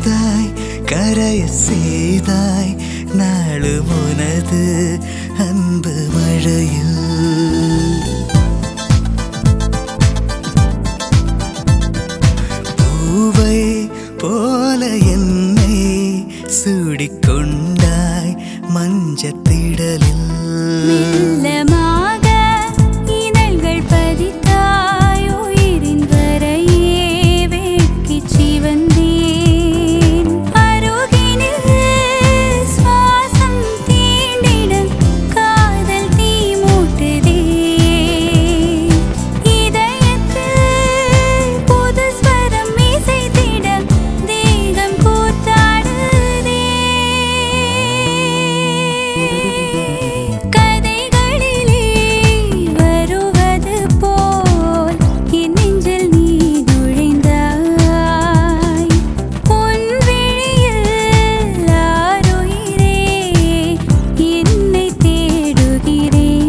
அமுதாய் கரைய செய்தாய் நாளு உனது அன்பு மழையில் பூவை போல என்னை சூடிக்கொண்டாய் மஞ்சத்திடலில் மெல்லமாக இதழ்கள் பதித்தாய் உயிரின் வரையே வேட்கிச் சிவந்தேன். அருகினில் சுவாசம் தீண்டிட காதல் தீ மூட்டுதே. இதயத்தில் புது ஸ்வரம் இசைத்திட தேகம் கூத்தாடுதே. கதைகளிலே வருவது போல் என் நெஞ்சில் நீ நுழைந்தாய் உன் விழியில் ஆருயிரே என்னை தேடுகிறேன்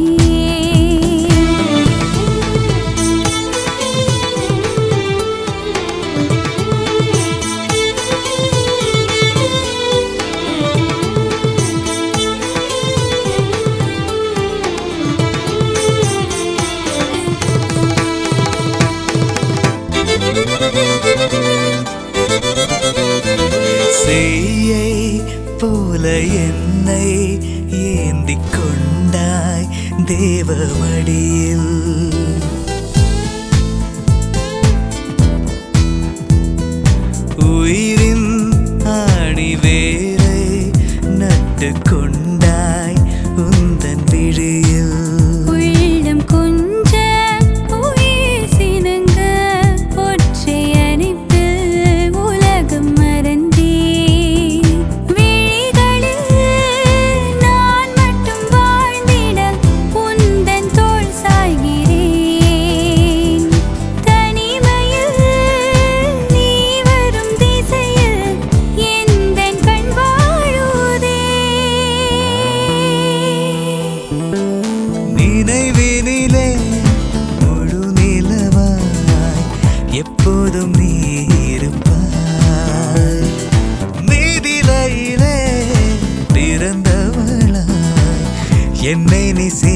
செய்யை போல என்னை ஏந்திக் கொண்டாய் தேவமடியில் உயிரின் ஆணி வேரை நட்டு கொண்டாய் உந்தன் விழியில் உள்ளம் கொஞ்ச உயிர் சினங்க ஒற்றை அணைப்பில் உலகம் மறந்தே விழிகளில் நான் மட்டும் வாழ்ந்திட உந்தன் தோள் சாய்கிறேன் தனிமையில் நீ வரும் திசையில் எந்தன் கண் வாழுதே நினைவினிலே முழு நிலவாய் எப்போதும் நீ இருப்பாய் நீதிலையிலே பிறந்தவளாய் என்னை நீ